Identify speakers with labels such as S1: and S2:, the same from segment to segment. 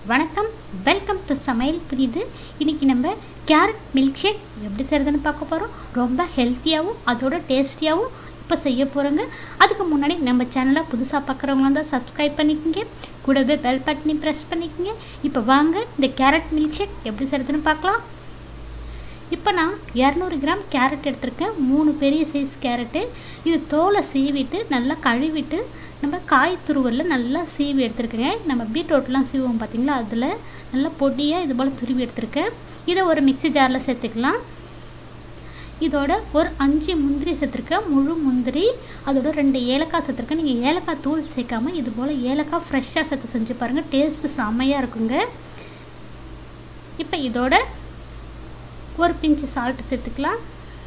S1: வணக்கம் welcome to சமையல் புரியுது இன்றைக்கி நம்ம கேரட் மில்க் ஷேக் எப்படி செய்கிறதுன்னு பார்க்க போகிறோம் ரொம்ப ஹெல்த்தியாகவும் அதோட டேஸ்டியாகவும் இப்போ செய்ய போகிறோங்க அதுக்கு முன்னாடி நம்ம சேனலை புதுசாக பார்க்குறவங்களாம் தான் சப்ஸ்கிரைப் பண்ணிக்கோங்க கூடவே பெல் பட்டனி ப்ரெஸ் பண்ணிக்கோங்க இப்போ வாங்க இந்த கேரட் மில்க் ஷேக் எப்படி செய்கிறதுன்னு பார்க்கலாம் இப்போ நான் இரநூறு கிராம் கேரட் எடுத்திருக்கேன் மூணு பெரிய சைஸ் கேரட்டு இது தோலை சீவிட்டு நல்லா கழுவிட்டு நம்ம காய் துருவலில் நல்லா சீவி எடுத்துருக்கேங்க நம்ம பீட்ரூட்லாம் சீவோம் பார்த்தீங்களா அதில் நல்லா பொடியாக இது போல் துருவி எடுத்திருக்கேன் இதை ஒரு மிக்சி ஜாரில் சேர்த்துக்கலாம் இதோட ஒரு அஞ்சு முந்திரி சேர்த்துருக்கேன் முழு முந்திரி அதோட ரெண்டு ஏலக்காய் சேர்த்துருக்கேன் நீங்கள் ஏலக்காய் தூள் சேர்க்காம இது போல் ஏலக்காய் ஃப்ரெஷ்ஷாக சேர்த்து செஞ்சு பாருங்கள் டேஸ்ட்டு செம்மையாக இருக்குங்க இப்போ இதோட ஒரு பிஞ்சு சால்ட் சேர்த்துக்கலாம்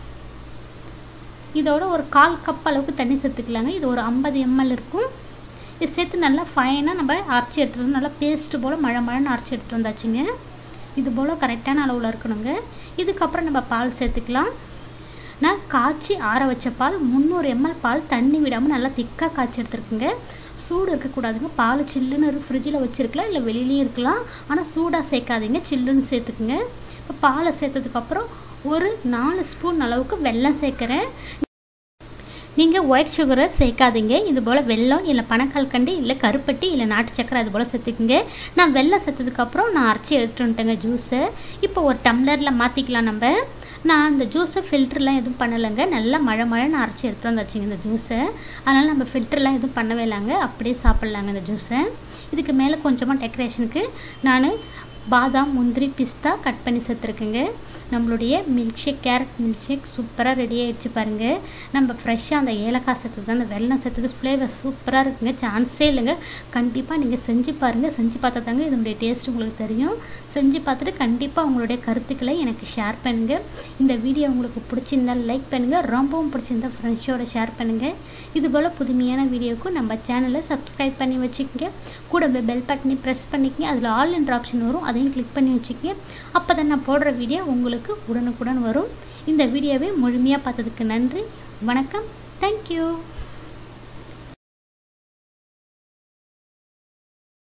S1: இதோட ஒரு கால் கப் அளவுக்கு தண்ணி சேர்த்துக்கலாங்க இது ஒரு ஐம்பது எம்எல் இருக்கும் இது சேர்த்து நல்லா ஃபைனாக நம்ம அரைச்சி எடுத்துகிட்டு வந்து நல்லா பேஸ்ட்டு போல் மழை மழைன்னு அரைச்சி எடுத்துகிட்டு வந்தாச்சுங்க இது போல் கரெக்டான அளவில் இருக்கணுங்க இதுக்கப்புறம் நம்ம பால் சேர்த்துக்கலாம் நான் காய்ச்சி ஆற வச்ச பால் முந்நூறு எம்எல் பால் தண்ணி விடாமல் நல்லா திக்காக காய்ச்சி எடுத்துருக்குங்க சூடு இருக்கக்கூடாதுங்க பால் சில்லுன்னு ஃப்ரிட்ஜில் வச்சுருக்கலாம் இல்லை வெளியிலையும் இருக்கலாம் ஆனால் சூடாக சேர்க்காதீங்க சில்லுன்னு சேர்த்துக்குங்க இப்போ பாலை சேர்த்ததுக்கப்புறம் ஒரு நாலு ஸ்பூன் அளவுக்கு வெல்லம் சேர்க்குறேன் நீங்கள் ஒயிட் சுகரை சேர்க்காதீங்க இது போல் வெல்லம் இல்லை பனக்கால்கண்டு இல்லை கருப்பட்டி இல்லை நாட்டு சக்கரை அது போல் சேர்த்துக்குங்க நான் வெல்லம் சேர்த்ததுக்கப்புறம் நான் அரைச்சி எடுத்துட்டு வந்துட்டேங்க ஜூஸை இப்போ ஒரு டம்ளரில் மாற்றிக்கலாம் நம்ம நான் அந்த ஜூஸை ஃபில்டர்லாம் எதுவும் பண்ணலைங்க நல்லா மழை மழைன்னு அரைச்சி எடுத்துகிட்டு வந்தாச்சுங்க இந்த ஜூஸை அதனால் நம்ம ஃபில்டர்லாம் எதுவும் பண்ணவே இல்லைங்க அப்படியே சாப்பிட்லாங்க இந்த ஜூஸை இதுக்கு மேலே கொஞ்சமாக டெக்கரேஷனுக்கு நான் பாதாம் முந்திரி பிஸ்தா கட் பண்ணி சேர்த்துருக்குங்க நம்மளுடைய milkshake carrot milkshake சூப்பராக ரெடி ஆகிடுச்சு பாருங்கள் நம்ம ஃப்ரெஷ்ஷாக அந்த ஏலக்காய் சேர்த்தது அந்த வெள்ளம் சேர்த்தது ஃப்ளேவர் சூப்பராக இருக்குங்க சான்ஸே இல்லைங்க கண்டிப்பாக நீங்கள் செஞ்சு பாருங்கள் செஞ்சு பார்த்தா தாங்க இதனுடைய டேஸ்ட் உங்களுக்கு தெரியும் செஞ்சு பார்த்துட்டு கண்டிப்பாக உங்களுடைய கருத்துக்களை எனக்கு ஷேர் பண்ணுங்கள் இந்த வீடியோ உங்களுக்கு பிடிச்சிருந்தால் லைக் பண்ணுங்கள் ரொம்பவும் பிடிச்சிருந்தால் ஃப்ரெண்ட்ஸோட ஷேர் பண்ணுங்கள் இது போல் புதுமையான வீடியோவுக்கு நம்ம சேனலை சப்ஸ்கிரைப் பண்ணி வச்சுக்கோங்க கூட பெல் பட்டனி ப்ரெஸ் பண்ணிக்கங்க அதில் ஆல் என்ற ஆப்ஷன் வரும் அதையும் கிளிக் பண்ணி வச்சுக்கங்க அப்போ தான் நான் போடுற வீடியோ உங்களுக்கு உடனுக்குடன் வரும் இந்த வீடியோவை முழுமையாக பார்த்ததுக்கு நன்றி வணக்கம் தேங்க்யூ